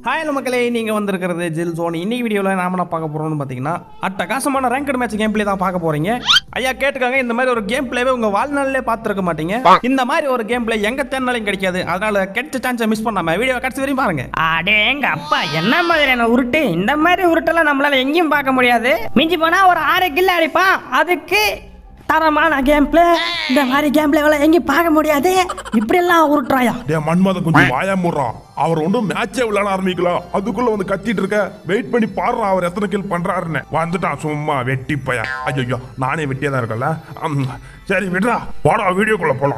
Hi மக்களே நீங்கள் வந்திருக்கிறது ஜில் ஜோன் இன்னைக்கு வீடியோவில் நாம என்ன பார்க்க போகிறோம்னு பார்த்தீங்கன்னா அட்டகாசமான ரேங்கட் மேட்ச் கேம் பிளே தான் பார்க்க போகிறீங்க ஐயா கேட்டுக்காங்க இந்த மாதிரி ஒரு கேம் பிளேவே உங்கள் வாழ்நாளிலே பார்த்துருக்க மாட்டீங்க இந்த மாதிரி ஒரு கேம் பிளே எங்கே தேர்னாலையும் கிடைக்காது அதனால கிடைச்ச சான்ஸை மிஸ் பண்ணாம வீடியோ கடைசி வரையும் பாருங்க அடேங்க அப்பா என்ன மாதிரியான உருட்டு இந்த மாதிரி உருட்டெல்லாம் நம்மளால எங்கேயும் பார்க்க முடியாது மிஞ்சி போனா ஒரு ஆறு கில் அடிப்பான் அதுக்கு தரமான கேம் பிளே இந்த மாதிரி கேம் பிளேவெல்லாம் எங்கேயும் பார்க்க முடியாது இப்படி எல்லாம் உருட்டுறாயா டே மன்மத கொஞ்சம் வாயா முடுறான் அவர் ஒன்றும் மேட்சே விளையாட ஆரம்பிக்கலாம் அதுக்குள்ள வந்து கத்திட்டு இருக்க வெயிட் பண்ணி பாடுறான் அவர் எத்தனை கில் பண்றாருன்னு வந்துட்டான் சும்மா வெட்டி பையன் ஐயோ நானே வெட்டியா தான் இருக்கல ம், சரி விடுறா போடா வீடியோக்குள்ள போலாம்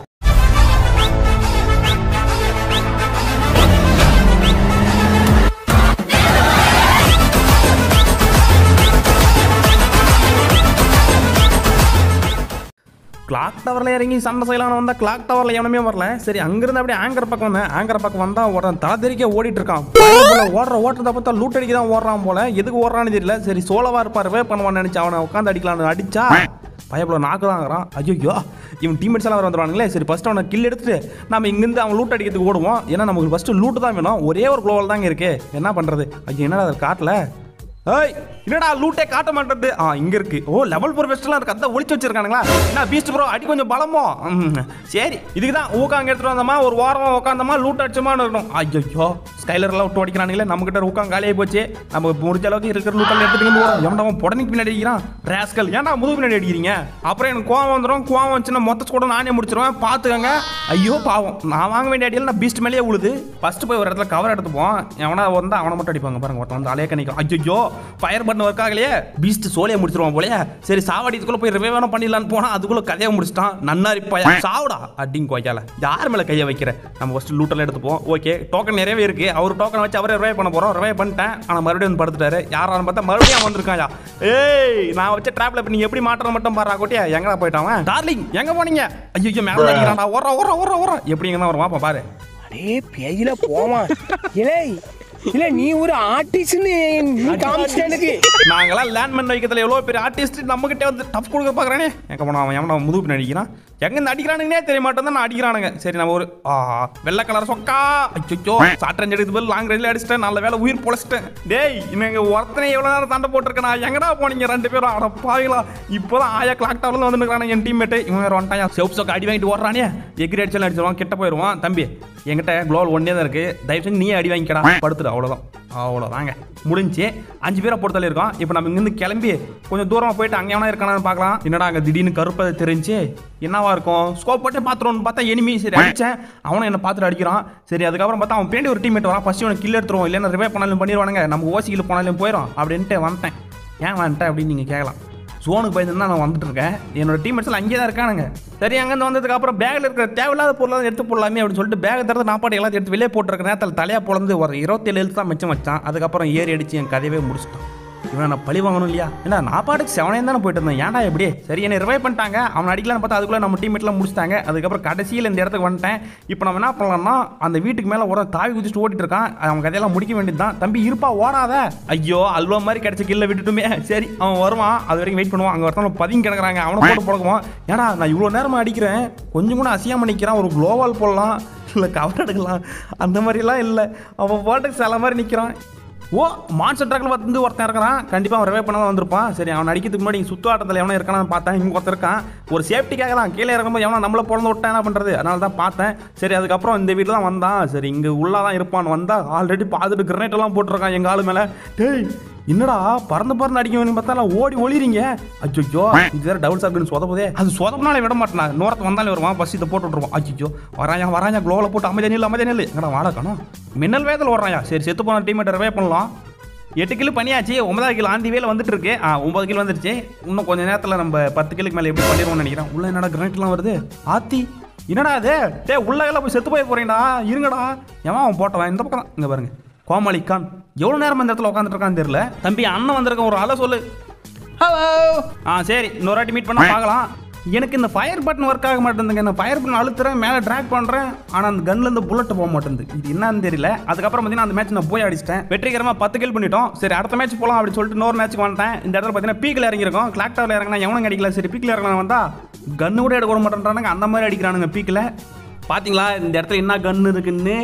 கிளாக் டவரில் இறங்கி சண்டை செய்யலாம்னு வந்தால் கிளாக் டவரில் எவனுமே வரல சரி அங்கிருந்து அப்படியே ஆங்கர் பக்கம் வந்தேன் ஆங்கர் பக்கம் வந்தால் ஒருத்தன் தலை தெறிக்க ஓடிட்டு இருக்கான் பையன் போல ஓடுற ஓட்டுறத பார்த்தா லூட் அடிக்க தான் ஓடுறான் போல எதுக்கு ஓடுறான்னு தெரியல சரி சோலவா இருப்பார் வே பண்ணுவான்னு நினச்சி அவனை உட்காந்து அடிக்கலாம்னு அடிச்சா பயப்புல நாக்கு தாங்கிறான் ஐயோ இவன் டீம்மேட்ஸ் எல்லாம் வர வந்துருவானுங்களே சரி ஃபர்ஸ்ட் அவனை கில் எடுத்துட்டு நம்ம இங்கிருந்து அவன் லூட் அடிக்கிறதுக்கு ஓடுவோம் ஏன்னா நமக்கு ஃபர்ஸ்ட் லூட் தான் வேணும் ஒரே ஒரு குளோவல் தாங்க இருக்கு என்ன பண்றது ஐயோ என்னடா அதை காட்டல ஏய் என்னடா லூட்டே காட்ட மாட்டேது ஆ இங்க இருக்கு ஓ லெவல் ஃபோர் வெஸ்ட்லாம் இருக்கு அதான் ஒளிச்சு வச்சிருக்கானுங்களா என்ன பீஸ்ட் ப்ரோ அடி கொஞ்சம் பலமோ ம், சரி இதுக்கு தான் ஊக்காங்க எடுத்துட்டு வந்தோமா ஒரு வாரமா உட்காந்தோமா லூட் அடிச்சோமான்னு இருக்கணும் ஐயோ ஸ்கைலர்லாம் விட்டு அடிக்கிறானுங்களே நம்ம கிட்ட ஊக்காங்க காலியாகி போச்சு நம்ம முடிஞ்ச அளவுக்கு இருக்கிற லூட்டெல்லாம் எடுத்துட்டு வந்து ஓடும் எவன்டா அவன் புடனைக்கு பின்னாடி அடிக்கிறான் ராஸ்கல் ஏன்டா முதுகு பின்னாடி அடிக்கிறீங்க அப்புறம் எனக்கு கோவம் வந்துடும் கோவம் வந்துச்சுன்னா மொத்த கூட நானே முடிச்சிருவேன் பார்த்துக்கங்க ஐயோ பாவம் நான் வாங்க வேண்டிய அடியில் நான் பீஸ்ட் மேலேயே உழுது ஃபர்ஸ்ட் போய் ஒரு இடத்துல கவர் எடுத்துப்போம் எவனா வந்தா அவனை மட்டும் அடிப்பாங்க பாருங்க ஒருத்தன் வந்து அலைய கணிக்கும் ஐயோ ஃபயர் பட்டன் ஒர்க் ஆகலையே பீஸ்ட் சோலையை முடிச்சிருவான் போலயே சரி சாவடிக்குள்ள போய் ரிவே வேணும் பண்ணிடலான்னு போனா அதுக்குள்ள கதையை முடிச்சிட்டான் நன்னாரி பைய சாவுடா அடிங்க கொய்யால யார் மேல கையை வைக்கிற நம்ம ஃபர்ஸ்ட் லூட்டெல்லாம் எடுத்துப்போம் ஓகே டோக்கன் நிறையவே இருக்கு அவர் டோக்கன் வச்சு அவரே ரிவே பண்ண போறோம் ரிவே பண்ணிட்டேன் ஆனா மறுபடியும் வந்து படுத்துட்டாரு யாரான்னு பார்த்தா மறுபடியும் அவன் வந்திருக்காயா ஏய் நான் வச்ச ட்ராப்ல இப்ப நீ எப்படி மாட்டுற மட்டும் பாரு கோட்டியா எங்கடா போயிட்டான் அவன்? டார்லிங் எங்க போனீங்க ஐயோ மேல அடிக்கிறான்டா ஓடுறா ஓடுறா ஓடுறா ஓடுறா எப்படி எங்க தான் வருவான் அப்ப பாரு அடே பேயில போமா இலே இல்ல நீ ஒரு ஆர்டிஸ்ட்னு நீ காமிச்சிட்ட எனக்கு நாங்களாம் லேண்ட்மேன் வைக்கிறதுல எவ்வளோ பெரிய ஆர்டிஸ்ட் நம்ம கிட்டே வந்து டஃப் கொடுக்க பார்க்குறானே எங்க போனா அவன் எவன முதுகு பின்னாடி அடிக்கிறான் எங்க இந்த அடிக்கிறானுங்கன்னே தெரிய மாட்டேன் நான் அடிக்கிறானுங்க சரி நம்ம ஒரு ஆ வெள்ளை கலர் சொக்கா அச்சோ ஷார்ட் ரேஞ்ச் எடுத்து போய் லாங் ரேஞ்சில் அடிச்சிட்டேன் நல்ல வேலை உயிர் பொழைச்சிட்டேன் டேய் இன்னைக்கு ஒருத்தனை எவ்வளோ நேரம் சண்டை போட்டிருக்கேன் நான் எங்கடா போனீங்க ரெண்டு பேரும் அட பாவீங்களா இப்போதான் ஆயா கிளாக் டவர்ல வந்து நிற்கிறானே என் டீம்மேட்டு இவன் வேற வந்துட்டான் செவப் சொக்க அடி வாங்கிட்டு ஓடுறானே எகிரி அடிச்சாலும் அடிச்சிருவான் கிட்ட போயிடுவான் தம்பி என்கிட்ட குளோவல் ஒன்னே தான் இருக்கு தயவு செஞ்சு நீயே அடி வாங்கிக்கடா படுத்துடு அவ்வளோதான் அவ்வளோதாங்க முடிஞ்சு அஞ்சு பேரை பொறுத்தல இருக்கோம் இப்போ நம்ம இங்கேருந்து கிளம்பி கொஞ்சம் தூரமாக போயிட்டு அங்கே எவனா இருக்கானு பார்க்கலாம் என்னடா அங்கே திடீர்னு கருப்பை தெரிஞ்சு என்னவா இருக்கும் ஸ்கோப் போட்டு பார்த்துருவோம்னு பார்த்தா எனிமி சரி அடிச்சேன் அவனும் என்ன பார்த்துட்டு அடிக்கிறான் சரி அதுக்கப்புறம் பார்த்தா அவன் பின்னாடி ஒரு டீம்மேட் வரான் ஃபர்ஸ்ட் அவனை கில் எடுத்துருவோம் இல்லைன்னா ரிவே பண்ணாலும் பண்ணிடுவானுங்க நம்ம ஓசிக்கில் போனாலும் போயிடும் அப்படின்ட்டு வந்துட்டேன் ஏன் வந்துட்டேன் அப்படின்னு நீங்கள் கேட்கலாம் ஜோனுக்கு பயந்து தான் நான் வந்துட்டு இருக்கேன் என்னோட டீம்மேட்ஸ்லாம் அங்கேயே தான் இருக்கானுங்க சரி அங்கேருந்து வந்ததுக்கு அப்புறம் பேக்கில் இருக்கிற தேவையில்லாத பொருளாக எடுத்து போடலாமே அப்படின்னு சொல்லிட்டு பேக் திறந்து நான் பாட்டு எல்லாத்தையும் எடுத்து வெளியே போட்டுருக்க நேரத்தில் தலையாக பொழந்து ஒரு இருபத்தேழு எழுத்து தான் மிச்சம் வச்சான் அதுக்கப்புறம் ஏறி அடிச்சு என் கதையவே முடிச்சிட்டான் இவன் நான் பழி வாங்கணும் இல்லையா ஏன்னா நான் பாட்டுக்கு செவனே தானே போயிட்டு இருந்தேன் ஏன்டா எப்படி சரி என்னை ரிவைவ் பண்ணிட்டாங்க அவன் அடிக்கலான்னு பார்த்தா அதுக்குள்ளே நம்ம டீம்மேட்லாம் முடிச்சிட்டாங்க அதுக்கப்புறம் கடைசியில் இந்த இடத்துக்கு வந்துட்டேன் இப்போ நம்ம என்ன பண்ணலாம்னா அந்த வீட்டுக்கு மேலே ஒரு தாவி குதிச்சுட்டு ஓட்டிட்டு இருக்கான் அவன் கதையெல்லாம் முடிக்க வேண்டியது தான் தம்பி இருப்பா ஓடாத ஐயோ அல்வா மாதிரி கிடைச்ச கில்ல விட்டுட்டுமே சரி அவன் வருவான் அது வரைக்கும் வெயிட் பண்ணுவான் அங்கே ஒருத்தவங்க பதுங்கி கிடக்குறாங்க அவனை போட்டு போடுவோம் ஏடா நான் இவ்வளோ நேரமாக அடிக்கிறேன் கொஞ்சம் கூட அசியாம நிற்கிறான் ஒரு குளோவால் போடலாம் இல்லை கவர் எடுக்கலாம் அந்த மாதிரிலாம் இல்லை அவன் பாட்டுக்கு சில மாதிரி நிற்கிறான் ஓ மான்ஸ்டர் ட்ராக்ல வந்து ஒருத்தன் இருக்கிறான் கண்டிப்பாக அவன் ரிவே பண்ண தான் வந்திருப்பான் சரி அவன் அடிக்கிறதுக்கு முன்னாடி இங்கே சுத்து ஆட்டத்தில் எவனா இருக்கானு பார்த்தேன் இங்கே ஒருத்தர் இருக்கான் ஒரு சேஃப்டிக்காக தான் கீழே இறங்கும்போது எவனா நம்மள பிறந்து விட்டா என்ன பண்ணுறது அதனால தான் பார்த்தேன் சரி அதுக்கப்புறம் இந்த வீட்டில் தான் வந்தான் சரி இங்கே உள்ளே தான் இருப்பான் வந்தா ஆல்ரெடி பார்த்துட்டு கிரனைட் எல்லாம் போட்டிருக்கான் எங்கள் ஆளு மேலே டேய் என்னடா பறந்து பறந்து அடிக்கணும் பார்த்தா ஓடி ஒளிறீங்க அச்சோ இது வேற டபுள் சாப்பிட்டு சொதப்புதே அது சொதப்புனாலே விட மாட்டேனா நோரத்து வந்தாலே வருவான் பஸ் இதை போட்டு விட்ருவான் அச்சோ வராயா வராயா க்ளோவில் போட்டு அமைதியா நில்லு அமைதியா நில்லு எங்கடா வாடா காணோம் மின்னல் வேதத்தில் வர்றாயா சரி செத்து போன டீமேட் ரிவே பண்ணலாம் எட்டு கிலோ பண்ணியாச்சு ஒன்பதாவது கிலோ ஆண்டி வேலை வந்துட்டு இருக்கு ஆ ஒன்பது கிலோ வந்துருச்சு இன்னும் கொஞ்ச நேரத்தில் நம்ம பத்து கிலோக்கு மேலே எப்படி பண்ணிடுவோம்னு நினைக்கிறேன் உள்ள என்னடா கிரானைட்லாம் வருது ஆத்தி என்னடா அது டே உள்ள எல்லாம் போய் செத்து போய் போறீங்கடா இருங்கடா ஏன் அவன் போட்டவன் இந்த பக்கம் தான் இங்கே பாருங்க கோமாளி கான் எவ்வளோ நேரம் இந்த இடத்துல உட்காந்துட்டு இருக்கான்னு தெரியல தம்பி அண்ணன் வந்திருக்க ஒரு ஆளை சொல்லு ஹலோ ஆ சரி இன்னொரு வாட்டி மீட் பண்ண பார்க்கலாம் எனக்கு இந்த ஃபயர் பட்டன் ஒர்க் ஆக மாட்டேங்குதுங்க இந்த ஃபயர் பட்டன் அழுத்துறேன் மேலே ட்ராக் பண்ணுறேன் ஆனால் அந்த கன்ல இருந்து புல்லட் போக மாட்டேங்குது இது என்னன்னு தெரியல அதுக்கப்புறம் பார்த்தீங்கன்னா அந்த மேட்ச் நான் போய் அடிச்சிட்டேன் வெற்றிகரமாக பத்து கில் பண்ணிட்டோம் சரி அடுத்த மேட்ச் போகலாம் அப்படின்னு சொல்லிட்டு இன்னொரு மேட்ச்சுக்கு வந்துட்டேன் இந்த இடத்துல பார்த்தீங்கன்னா பீக்கில் இறங்கியிருக்கோம் கிளாக் டவரில் இறங்கினா எவனும் அடிக்கல சரி பீக்கில் இறங்கினா வந்தா கன்னு கூட எடுக்க விட மாட்டேன்றானுங்க அந்த மாதிரி அடிக்கிறானுங்க பீக்கில் பார்த்தீங்களா இந்த இடத்துல என்ன கன் இருக்குன்னு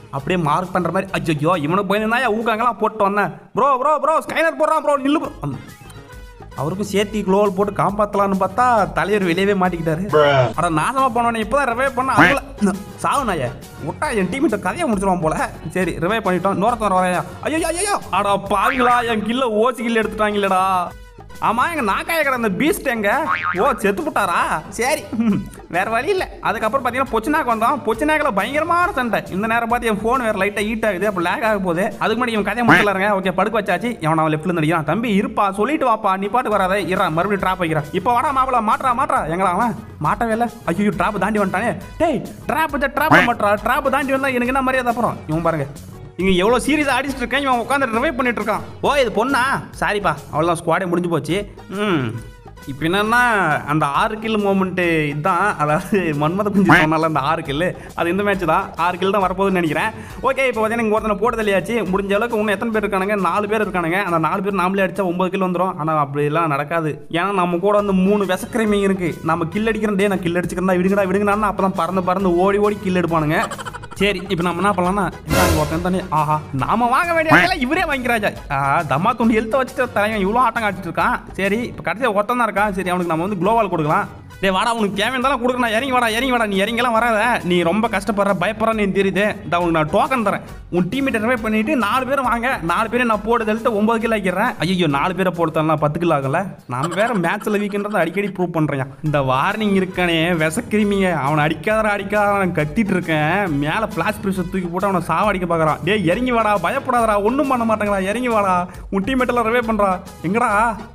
அப்படியே மார்க் பண்ற மாதிரி அச்சோ இவனுக்கு போயிருந்தா ஊக்காங்கலாம் போட்டு வந்தேன் ப்ரோ ப்ரோ ப்ரோ ஸ்கைனர் போடுறான் ப்ரோ நில்லு bro. அம். அவருக்கும் சேர்த்தி குளோவல் போட்டு காப்பாத்தலாம்னு பார்த்தா தலைவர் வெளியவே மாட்டிக்கிட்டாரு அட நாசமா போனவனே இப்பதான் ரிவைவ் பண்ண அதுல சாவு நாய விட்டா என் டீமிட்ட கதையை முடிச்சிருவான் போல சரி ரிவைவ் பண்ணிட்டோம் இன்னொருத்தர் வரையா ஐயோ ஐயோ அட பாவிங்களா என் கில்ல ஓசி கில்ல எடுத்துட்டாங்களேடா ஆமா எங்க நாக்காயக்கிற அந்த பீஸ்ட் எங்க ஓ செத்து புட்டாரா சரி ம், வேற வழி இல்ல அதுக்கப்புறம் பாத்தீங்கன்னா பொச்சினாக்கு வந்தோம் பொச்சினாக்கில் பயங்கரமான சண்டை இந்த நேரம் பார்த்து என் ஃபோன் வேற லைட்டா ஹீட் ஆகுது அப்போ லேக் ஆக போகுது அதுக்கு முன்னாடி இவன் கதையை முடிக்கலாருங்க ஓகே படுக்க வச்சாச்சு இவன் அவன் லெஃப்ட்ல இருந்து அடிக்கிறான் தம்பி இருப்பா சொல்லிட்டு வாப்பா நீ பாட்டு வராத இரா மறுபடியும் ட்ராப் வைக்கிறான் இப்போ வாடா மாப்பிள மாட்றா மாட்றா எங்களா அவன் மாட்டவே இல்லை ஐயோ ட்ராப் தாண்டி வந்துட்டானே டேய் ட்ராப் ட்ராப் மாட்றா ட்ராப் தாண்டி வந்தா எனக்கு என்ன மரியாதை அப்புறம் இவன் பாருங்க இங்க எவ்வளோ சீரியஸாக அடிச்சிட்டு இருக்கேன் இவன் உட்காந்து ரிவைவ் பண்ணிட்டு இருக்கான் ஓ இது பொண்ணா சாரிப்பா அவ்வளோதான் ஸ்குவாடே முடிஞ்சு போச்சு ம் இப்போ என்னன்னா அந்த ஆறு கில் மூமெண்ட்டு இதுதான் அதாவது மன்மத குஞ்சு சொன்னால அந்த ஆறு கில் அது இந்த மேட்ச் தான் ஆறு கில் தான் வரப்போகுதுன்னு நினைக்கிறேன் ஓகே இப்போ பார்த்தீங்கன்னா இங்கே ஒருத்தனை போட்டு தள்ளியாச்சு முடிஞ்ச அளவுக்கு இன்னும் எத்தனை பேர் இருக்கானுங்க நாலு பேர் இருக்கானுங்க அந்த நாலு பேர் நாமளே அடிச்சா ஒன்பது கில் வந்துடும் ஆனால் அப்படிலாம் நடக்காது ஏன்னா நம்ம கூட வந்து மூணு விசக்கிரமி இருக்கு நம்ம கில் அடிக்கிறேன் டே நான் கில் அடிச்சுக்கிறேன் விடுங்கடா விடுங்கடான்னு அப்போ தான் பறந்து பறந்து ஓடி ஓடி கில் எடுப்பானுங்க சரி இப்போ நம்ம என்ன பண்ணலாம்னா இந்தாங்க ஒருத்தன் தானே ஆஹா நாம வாங்க வேண்டிய இவரே வாங்கிக்கிறாஜா ஆ தம்மா துண்டு எழுத்த வச்சுட்டு தலைவன் இவ்வளோ ஆட்டம் காட்டிட்டு இருக்கான் சரி இப்போ கடைசியாக ஒருத்தன் தான் இருக்கான் சரி அவனுக்கு நம்ம வந்து குளோவால் கொடுக்கலாம் டேய் வாடா உனக்கு தேவையான கொடுக்கணும் இறங்கி வாடா இறங்கி வாடா நீ இறங்கிலாம் வராத நீ ரொம்ப கஷ்டப்படுற பயப்படுற நீ தெரியுது இந்த உனக்கு நான் டோக்கன் தரேன் உன் டீமேட் ரிவைவ் பண்ணிட்டு நாலு பேர் வாங்க நாலு பேரை நான் போட்டு தள்ளிட்டு ஒன்பது கிலோ ஆக்கிறேன் ஐயோ நாலு பேரை போட்டு தரலாம் பத்து கிலோ ஆகல நான் வேற மேட்ச்ல வீக்குன்றதை அடிக்கடி ப்ரூவ் பண்றேன் இந்த வார்னிங் இருக்கானே விசக்கிருமிங்க அவனை அடிக்காதடா அடிக்காத நான் கத்திட்டு இருக்கேன் மேல பிளாஸ் பிரஷர் தூக்கி போட்டு அவனை சாவடிக்க பார்க்கறான் டேய் இறங்கி வாடா பயப்படாதடா ஒன்றும் பண்ண மாட்டாங்களா இறங்கி வாடா உன் டீமேட் எல்லாம் ரிவைவ் பண்றா எங்கடா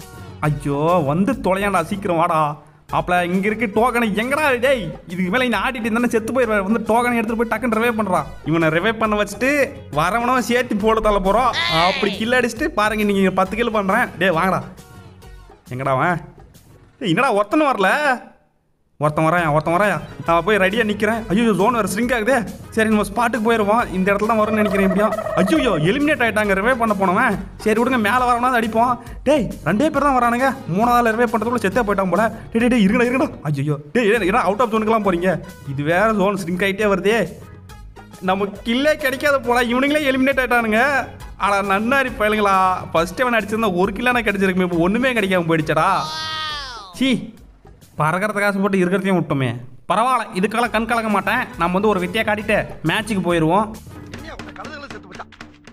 ஐயோ வந்து தொலையாண்டா சீக்கிரம் வாடா அப்பல இங்க இருக்கு டோக்கனை எங்கடா டேய் இதுக்கு மேல இந்த ஆடிட்டு இருந்தானே செத்து போயிடுவார் வந்து டோக்கனை எடுத்துட்டு போய் டக்குன்னு ரிவைவ் பண்றான் இவனை ரிவைவ் பண்ண வச்சுட்டு வரவனவன் சேர்த்து போட்டு தள்ள போறோம் அப்படி கில் அடிச்சுட்டு பாருங்க நீங்க பத்து கில் பண்றேன் டேய் வாங்கடா எங்கடா அவன் ஏய், என்னடா ஒருத்தனும் வரல ஒருத்தன் வராயா ஒருத்தன் வராயா நான் போய் ரெடியாக நிற்கிறேன் ஐயோ ஜோன் வேறு ஸ்ட்ரிங் ஆகுதே சரி நம்ம ஸ்பாட்டுக்கு போயிடுவோம் இந்த இடத்துல தான் வரும்னு நினைக்கிறேன் எப்படியும் ஐயோ எலிமினேட் ஆகிட்டாங்க ரிவே பண்ண போனவன் சரி விடுங்க மேலே வரவனா அடிப்போம் டேய் ரெண்டே பேர் தான் வரானுங்க மூணாவது ரிவே பண்ணுறதுக்குள்ள செத்தே போயிட்டான் போல டேய் டேய், டேய் இருக்கடா இருக்கடா ஐயோ டேய் ஏன்னா அவுட் ஆஃப் ஜோனுக்குலாம் போகிறீங்க இது வேற ஜோன் ஸ்ட்ரிங்க் ஆகிட்டே வருதே நமக்கு கில்லே கிடைக்காத போல இவனுங்களே எலிமினேட் ஆயிட்டானுங்க ஆனா நன்னாரி பயலுங்களா ஃபர்ஸ்ட் அவன் அடிச்சிருந்தா ஒரு கில்லான கிடைச்சிருக்குமே இப்போ ஒண்ணுமே கிடைக்காம போயிடுச்சடா சீ பறக்கிறத காசு போட்டு இருக்கிறதையும் விட்டோமே பரவாயில்ல இதுக்கெல்லாம் கண் கலக்க மாட்டேன் நம்ம வந்து ஒரு வித்தியா காட்டிட்டு மேட்ச்சுக்கு போயிடுவோம் கழுதுகளை செத்து போயிட்டான்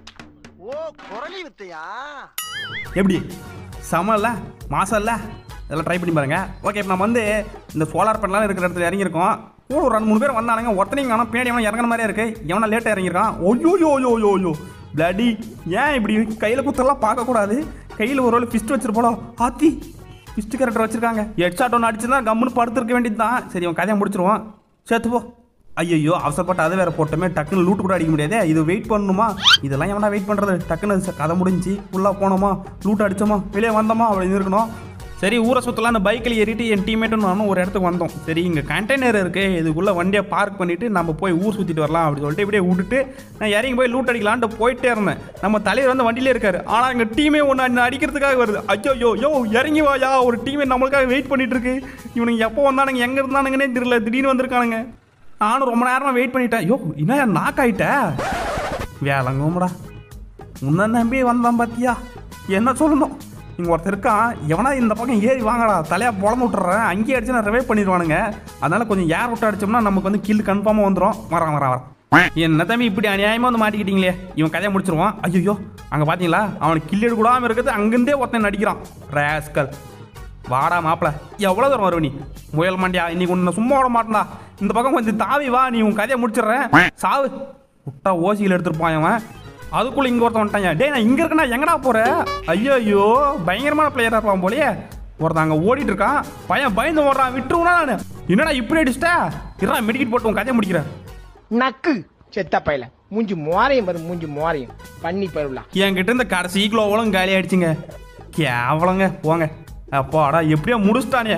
ஓ குரலி வித்தையா எப்படி செம இல்ல மாசம் இல்ல இதெல்லாம் ட்ரை பண்ணி பாருங்க ஓகே இப்போ நம்ம வந்து இந்த சோலார் பண்ணலாம் இருக்கிற இடத்துல இறங்கியிருக்கோம் கூட ஒரு ரெண்டு மூணு பேர் வந்தானுங்க ஒருத்தனையும் காணும் பின்னாடி எவனா இறங்குற மாதிரியே இருக்கு எவனா லேட்டாக இறங்கியிருக்கான் ஓயோ யோ யோ யோ யோ பிளடி ஏன் இப்படி கையில் குத்தெல்லாம் பார்க்கக்கூடாது கையில் ஒரு வேளை ஃபிஸ்ட் வச்சிருப்போம் ஆத்தி ஃபிஸ்ட் கேரக்டர் வச்சிருக்காங்க ஹெட்ஷாட் ஒன்று அடிச்சுதான் கம்முன்னு படுத்துருக்க வேண்டியது தான் சரி அவன் கதையை முடிச்சிருவான் சேர்த்து போ ஐயோ அவசரப்பட்டு அதை வேற போட்டோமே டக்குன்னு லூட் கூட அடிக்க முடியாதே இது வெயிட் பண்ணணுமா இதெல்லாம் எவனா வெயிட் பண்றது டக்குன்னு ச- கதை முடிஞ்சு உள்ளே போனோமா லூட் அடிச்சோமா வெளியே வந்தோமா அப்படின்னு இருக்கணும் சரி ஊரை சுற்றலான்னு பைக்கில் ஏறிட்டு என் டீமேட்டும் நானும் ஒரு இடத்துக்கு வந்தோம் சரி இங்கே கண்டெய்னர் இருக்கு இதுக்குள்ளே வண்டியை பார்க் பண்ணிட்டு நம்ம போய் ஊர் சுற்றிட்டு வரலாம் அப்படி சொல்லிட்டு இப்படியே விட்டுட்டு நான் இறங்கி போய் லூட் அடிக்கலான்ட்டு போயிட்டே இருந்தேன் நம்ம தலைவர் வந்து வண்டியிலே இருக்காரு ஆனால் எங்கள் டீமே ஒன்று அடிக்கிறதுக்காக வருது ஐயோ யோ யோ இறங்கி வாயா ஒரு டீமே நம்மளுக்காக வெயிட் பண்ணிட்டு இருக்கு இவனுங்க எப்போ வந்தானுங்க எங்கே இருந்தானுங்கன்னே தெரியல திடீர்னு வந்திருக்கானுங்க நானும் ரொம்ப நேரமா வெயிட் பண்ணிட்டேன் யோ என்ன நாக் ஆயிட்ட வேலைங்கோமடா உன்னை நம்பி வந்தான் பாத்தியா என்ன சொல்லணும் இங்கே ஒருத்தர் இருக்கான் எவனா இந்த பக்கம் ஏறி வாங்கடா தலையா பொழந்து விட்டுறேன் அங்கேயே அடிச்சு நான் ரிவைவ் பண்ணிடுவானுங்க அதனால கொஞ்சம் ஏர் விட்டு அடிச்சோம்னா நமக்கு வந்து கில் கன்ஃபார்மாக வந்துடும் வரான் வரான் வரான் என்ன தம்பி இப்படி அநியாயமாக வந்து மாட்டிக்கிட்டீங்களே இவன் கதையை முடிச்சிருவான் ஐயோ அங்கே பார்த்தீங்களா அவனுக்கு கில் எடுக்கூடாமல் இருக்கிறது அங்கேருந்தே ஒருத்தன் நடிக்கிறான் ரேஸ்கல் வாடா மாப்பிள எவ்வளோ தூரம் வருவ நீ முயல் மாண்டியா இன்னைக்கு உன்னை சும்மா விட மாட்டேன்டா இந்த பக்கம் கொஞ்சம் தாவி வா நீ உன் கதையை முடிச்சிடுறேன் சாவு விட்டா ஓசியில் எடுத்துருப்பான் அவன் அதுக்குள்ள இங்க ஒருத்தன் வந்துட்டாங்க டேய் நான் இங்க இருக்கேன்னா எங்கடா போற ஐயோ ஐயோ பயங்கரமான பிளேயரா இருப்பான் போலயே ஒருத்தன் அங்க ஓடிட்டு இருக்கான் பையன் பயந்து ஓடுறான் விட்டுருவா நான் என்னடா இப்படி அடிச்சிட்ட இருடா மெடிக்கெட் போட்டு உன் கதையை முடிக்கிறேன் நக்கு செத்த பையல மூஞ்சி மோரையும் பாரு மூஞ்சி மோரையும் பண்ணி பருவலா என்கிட்ட இந்த கடைசி கிலோவளும் காலி ஆயிடுச்சுங்க கேவலங்க போங்க அப்பாடா எப்படியோ முடிச்சிட்டானே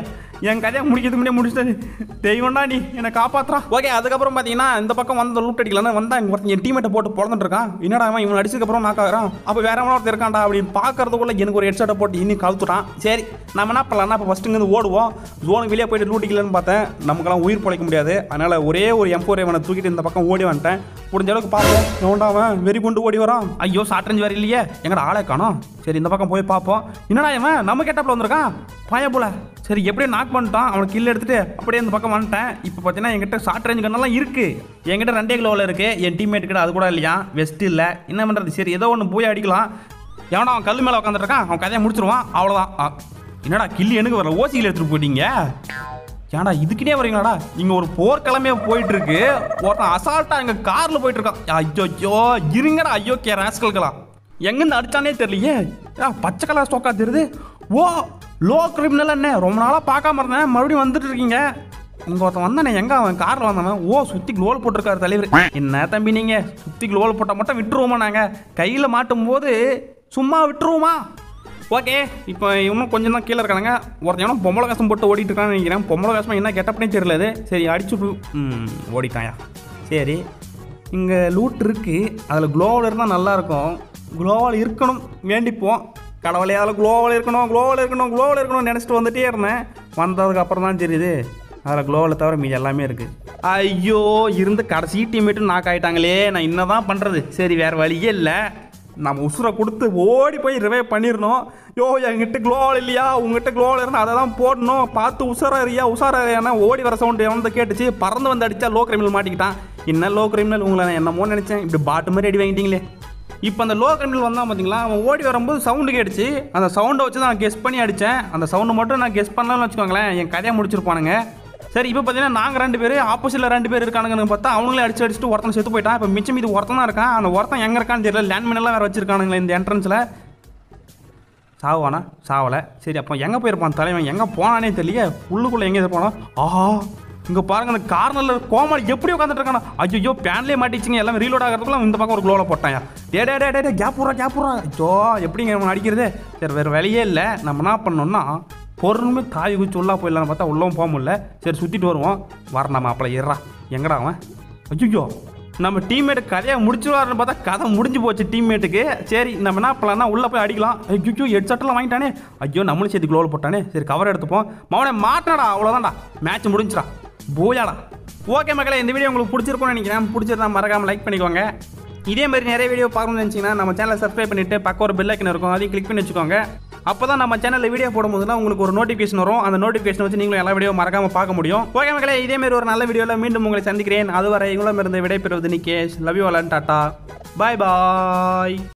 என் கதையை முடிக்கிறதுக்கு முன்னாடி முடிச்சிட்டாரு தெய்வம்டா நீ என்னை காப்பாத்துறா ஓகே அதுக்கப்புறம் பார்த்தீங்கன்னா இந்த பக்கம் வந்து லூட் அடிக்கலாம்னு வந்தா இங்க ஒருத்தன் என் டீமேட்டை போட்டு பிறந்துட்டு இருக்கான் என்னடா அவன் இவன் அடிச்சதுக்கப்புறம் நான் ஆகிறான் அப்போ வேற எவனோ ஒருத்தர் இருக்கான்டா அப்படின்னு பார்க்கறதுக்குள்ள எனக்கு ஒரு ஹெட்செட்டை போட்டு இன்னும் கவுத்துட்டான் சரி நம்ம என்ன பண்ணலாம்னா இப்போ ஃபஸ்ட்டு இருந்து ஓடுவோம் ஜோனுக்கு வெளியே போயிட்டு லூட் அடிக்கலான்னு பார்த்தேன் நமக்கெல்லாம் உயிர் பிழைக்க முடியாது அதனால ஒரே ஒரு எம்போர் இவனை தூக்கிட்டு இந்த பக்கம் ஓடி வந்துட்டேன் முடிஞ்ச அளவுக்கு பார்ப்போம் எவன்டா அவன் வெறி கொண்டு ஓடி வரான் ஐயோ சாட்டஞ்சு வேற இல்லையே எங்கடா ஆளே காணோம் சரி இந்த பக்கம் போய் பார்ப்போம் என்னடா இவன் நம்ம கெட்டப்பில் வந்திருக்கான் பயபுல சரி எப்படியோ நாக் பண்ணிட்டான் அவனுக்கு கில் எடுத்துட்டு அப்படியே இந்த பக்கம் வந்துட்டேன் இப்போ பார்த்தீங்கன்னா என்கிட்ட ஷார்ட் ரேஞ்ச் கண்ணெல்லாம் இருக்கு என்கிட்ட ரெண்டே கிலோவில் இருக்கு என் டீம்மேட் கிட்ட அது கூட இல்லையா வெஸ்ட் இல்லை என்ன பண்ணுறது சரி ஏதோ ஒன்று போய் அடிக்கலாம் எவனா அவன் கல் மேலே உட்காந்துருக்கான் அவன் கதையை முடிச்சிருவான் அவ்வளோதான் ஆ, என்னடா கில்லி எனக்கு வரல ஓசியில் எடுத்துகிட்டு போயிட்டீங்க ஏன்டா இதுக்கிட்டே வரீங்களாடா இங்க ஒரு போர்க்கிழமையே போயிட்டு இருக்கு ஒருத்தன் அசால்ட்டா எங்க கார்ல போயிட்டு இருக்கான் ஐயோ ஐயோ இருங்கடா ஐயோ கே ராஸ்கல்களா எங்கேருந்து அடிச்சானே தெரியலையே ஏ, பச்சை கலர் ஸ்டோக்கா தெரியுது ஓ லோ கிரிமினல் என்ன ரொம்ப நாளாக பார்க்காம இருந்தேன் மறுபடியும் வந்துட்டு இருக்கீங்க இங்க ஒருத்தன் வந்தானே எங்க அவன் கார்ல வந்தவன் ஓ சுத்தி குளோல் போட்டிருக்காரு தலைவர் என்ன தம்பி நீங்க சுத்தி குளோல் போட்டா மட்டும் விட்டுருவோமா நாங்க கையில மாட்டும் போது சும்மா விட்டுருவோமா ஓகே இப்போ இன்னும் கொஞ்சம் தான் கீழே இருக்கானுங்க ஒருத்தன் எவனோ பொம்பளை கசம் போட்டு ஓடிட்டு இருக்கான்னு நினைக்கிறேன் பொம்பளை கசம் என்ன கெட்டப்பனே தெரியல அது சரி அடிச்சு விட்டு- ம் ஓடிட்டாயா சரி இங்கே லூட் இருக்கு அதில் குளோவல் இருந்தால் நல்லா இருக்கும் குளோவல் இருக்கணும் வேண்டிப்போம் கடவுளே அதில் குளோவல் இருக்கணும் குளோவல் இருக்கணும் குளோவல் இருக்கணும்னு நினச்சிட்டு வந்துட்டே இருந்தேன் வந்ததுக்கு அப்புறம் தான் தெரியுது அதில் குளோவலை தவிர மீதி எல்லாமே இருக்குது ஐயோ இருந்து கடைசி டீம்மேட்டு நாக் ஆயிட்டாங்களே நான் என்னதான் பண்ணுறது சரி வேறு வழியே இல்லை நம்ம உசுரை கொடுத்து ஓடி போய் ரிவைவ் பண்ணிடணும் யோ என்கிட்ட க்ளோவல் இல்லையா உங்ககிட்ட க்ளோவல் இருந்தால் அதை தான் போடணும் பார்த்து உசாரா இருக்கியா உசாரா இருக்கியானா ஓடி வர சவுண்டு எவனது கேட்டுச்சு பறந்து வந்து அடிச்சா லோ கிரிமினல் மாட்டிக்கிட்டான் என்ன லோ கிரிமினல் உங்களை நான் என்னமோ நினச்சேன் இப்படி பாட்டு மாதிரி அடி வாங்கிட்டீங்களே இப்போ அந்த லோ கிரிமினல் வந்தான் பார்த்தீங்களா அவன் ஓடி வரும்போது சவுண்டு கேட்டுச்சு அந்த சவுண்டை வச்சு தான் நான் கெஸ் பண்ணி அடித்தேன் அந்த சவுண்டு மட்டும் நான் கெஸ் பண்ணலாம்னு வச்சுக்கோங்களேன் என் கதையை முடிச்சிருப்பானுங்க சரி இப்போ பார்த்தீங்கன்னா நாங்கள் ரெண்டு பேர் ஆப்போசிட்டில் ரெண்டு பேர் இருக்கானுங்கன்னு பார்த்தா அவங்களே அடிச்சு அடிச்சுட்டு ஒருத்தன் செத்து போயிட்டான் இப்போ மிச்சம் இது ஒருத்தன் தான் இருக்கான் அந்த ஒருத்தன் எங்கே இருக்கான்னு தெரியல லேண்ட் எல்லாம் வேறு வச்சிருக்கானுங்களே இந்த என்ட்ரன்ஸில் சாவானா சாவலை சரி அப்போ எங்கே போயிருப்பான் தலைவன் எங்கே போனானே தெரியல உள்ளுக்குள்ளே எங்கே போனான் ஆஹா இங்கே பாருங்க அந்த கார்னரில் கோமாளி எப்படி உட்காந்துட்டு இருக்கானா ஐயோ பேன்லேயே மாட்டிச்சுங்க எல்லாம் ரீலோட் ஆகிறதுக்குலாம் இந்த பக்கம் ஒரு க்ளோவில் போட்டாயா டே டே டே டே டே கேப் விட்றா கேப் விட்றா ஐயோ எப்படிங்க இவன் அடிக்கிறது சரி வேறு வேலையே இல்லை நம்ம என்ன பண்ணோம்னா பொருளுமே தாய் குச்சி உள்ளா போயிடலான்னு பார்த்தா உள்ளவும் போக முடியல சரி சுற்றிட்டு வருவோம் வர நம்ம அப்பள ஏறா எங்கடா அவன் ஐயோ நம்ம டீம்மேட் கதையை முடிச்சிருவாருன்னு பார்த்தா கதை முடிஞ்சு போச்சு டீம்மேட்டுக்கு சரி நம்ம என்ன பண்ணலாம்னா உள்ளே போய் அடிக்கலாம் ஐயோ ஹெட் செட்டெல்லாம் வாங்கிட்டானே ஐயோ நம்மளும் சேர்த்து க்ளோவில் போட்டானே சரி கவர் எடுத்துப்போம் மவனே மாட்டினடா அவ்வளோதான்டா மேட்ச் முடிஞ்சிடா பூயாடா ஓகே மக்களே இந்த வீடியோ உங்களுக்கு பிடிச்சிருக்கும்னு நினைக்கிறேன் பிடிச்சிருந்தா மறக்காமல் லைக் பண்ணிக்கோங்க இதே மாதிரி நிறைய வீடியோ பார்க்கணும்னு நினச்சிங்கன்னா நம்ம சேனலை சப்ஸ்கிரைப் பண்ணிவிட்டு பக்கம் ஒரு பெல் ஐக்கன் இருக்கும் அதையும் கிளிக் பண்ணி வச்சுக்கோங்க அப்போ தான் நம்ம சேனலில் வீடியோ போடும்போதுலாம் உங்களுக்கு ஒரு நோட்டிஃபிகேஷன் வரும் அந்த நோட்டிஃபிகேஷன் வச்சு நீங்களும் எல்லா வீடியோ மறக்காமல் பார்க்க முடியும் ஓகே மக்களே இதே மாதிரி ஒரு நல்ல வீடியோவில் மீண்டும் உங்களை சந்திக்கிறேன் அதுவரை உங்களிடமிருந்து விடைபெறுவது நிகேஷ் லவ் யூ அலன் டாட்டா பாய் பாய்